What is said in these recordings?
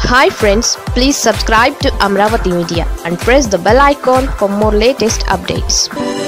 hi friends please subscribe to Amaravati media and press the bell icon for more latest updates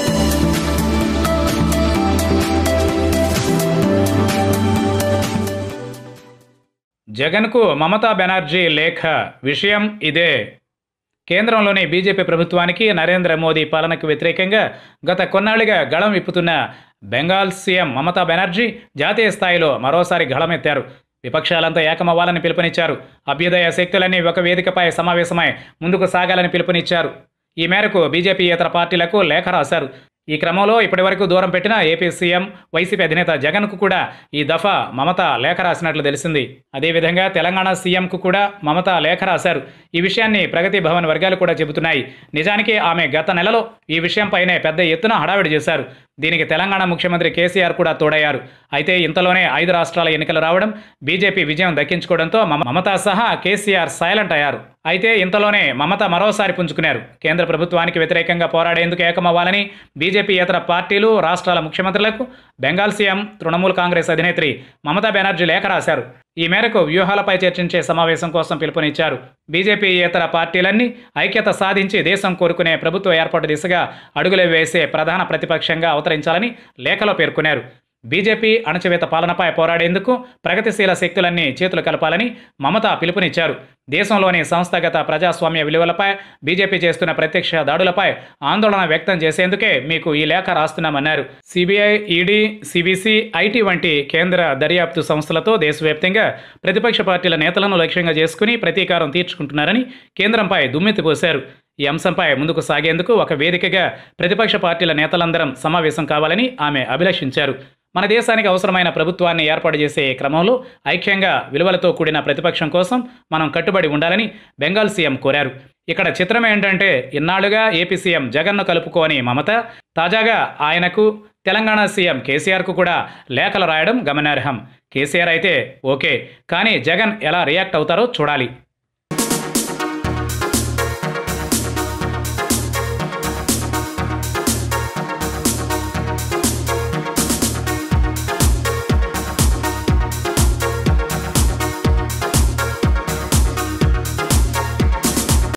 జగన్కు మమతా బెనర్జీ లేఖ విషయం ఇదే కేంద్రంలోని బీజేపీ ప్రభుత్వానికి నరేంద్ర మోదీ పాలనకు వ్యతిరేకంగా గత కొన్నాళ్లుగా గళం విప్పుతున్న బెంగాల్ సీఎం మమతా బెనర్జీ జాతీయ స్థాయిలో మరోసారి గళమెత్తారు విపక్షాలంతా ఏకమవ్వాలని పిలుపునిచ్చారు అభ్యుదయ శక్తులన్నీ ఒక వేదికపై సమావేశమై ముందుకు సాగాలని పిలుపునిచ్చారు ఈ మేరకు బీజేపీ ఇతర పార్టీలకు లేఖ రాశారు ఈ క్రమంలో ఇప్పటివరకు దూరం పెట్టిన ఏపీ సీఎం వైసీపీ అధినేత జగన్కు కూడా ఈ దఫా మమత లేఖ రాసినట్లు తెలిసింది అదేవిధంగా తెలంగాణ సీఎంకు కూడా మమత లేఖ రాశారు ఈ విషయాన్ని ప్రగతి భవన్ వర్గాలు కూడా చెబుతున్నాయి నిజానికి ఆమె గత నెలలో ఈ విషయంపైనే పెద్ద ఎత్తున హడావిడి చేశారు దీనికి తెలంగాణ ముఖ్యమంత్రి కేసీఆర్ కూడా తోడయ్యారు అయితే ఇంతలోనే ఐదు రాష్ట్రాల ఎన్నికలు రావడం బీజేపీ విజయం దక్కించుకోవడంతో మమ- మమతా సహా కేసీఆర్ సైలెంట్ అయ్యారు అయితే ఇంతలోనే మమత మరోసారి పుంజుకున్నారు కేంద్ర ప్రభుత్వానికి వ్యతిరేకంగా పోరాడేందుకు ఏకమవ్వాలని బీజేపీ ఇతర పార్టీలు రాష్ట్రాల ముఖ్యమంత్రులకు బెంగాల్ సీఎం తృణమూల్ కాంగ్రెస్ అధినేత్రి మమతా బెనర్జీ లేఖ రాశారు ఈ మేరకు వ్యూహాలపై చర్చించే సమావేశం కోసం పిలుపునిచ్చారు బీజేపీ ఇతర పార్టీలన్నీ ఐక్యత సాధించి దేశం కోరుకునే ప్రభుత్వ ఏర్పాటు దిశగా అడుగులు వేసే ప్రధాన ప్రతిపక్షంగా అవతరించాలని లేఖలో పేర్కొన్నారు బీజేపీ అణచివేత పాలనపై పోరాడేందుకు ప్రగతిశీల శక్తులన్నీ చేతులు కలపాలని మమత పిలుపునిచ్చారు దేశంలోని సంస్థాగత ప్రజాస్వామ్య విలువలపై బీజేపీ చేస్తున్న ప్రత్యక్ష దాడులపై ఆందోళన వ్యక్తం చేసేందుకే మీకు ఈ లేఖ రాస్తున్నామన్నారు సిబిఐ ఈడీ సిబిసి ఐటీ వంటి కేంద్ర దర్యాప్తు సంస్థలతో దేశవ్యాప్తంగా ప్రతిపక్ష పార్టీల నేతలను లక్ష్యంగా చేసుకుని ప్రతీకారం తీర్చుకుంటున్నారని కేంద్రంపై దుమ్మెత్తిపోశారు ఈ అంశంపై ముందుకు సాగేందుకు ఒక వేదికగా ప్రతిపక్ష పార్టీల నేతలందరం సమావేశం కావాలని ఆమె అభిలషించారు మన దేశానికి అవసరమైన ప్రభుత్వాన్ని ఏర్పాటు చేసే క్రమంలో ఐక్యంగా విలువలతో కూడిన ప్రతిపక్షం కోసం మనం కట్టుబడి ఉండాలని బెంగాల్ సీఎం కోరారు ఇక్కడ చిత్రం ఏంటంటే ఇన్నాళ్లుగా ఏపీ సీఎం జగన్ను కలుపుకోని మమత తాజాగా ఆయనకు తెలంగాణ సీఎం కేసీఆర్కు కూడా లేఖలు రాయడం గమనార్హం కేసీఆర్ అయితే ఓకే కానీ జగన్ ఎలా రియాక్ట్ అవుతారో చూడాలి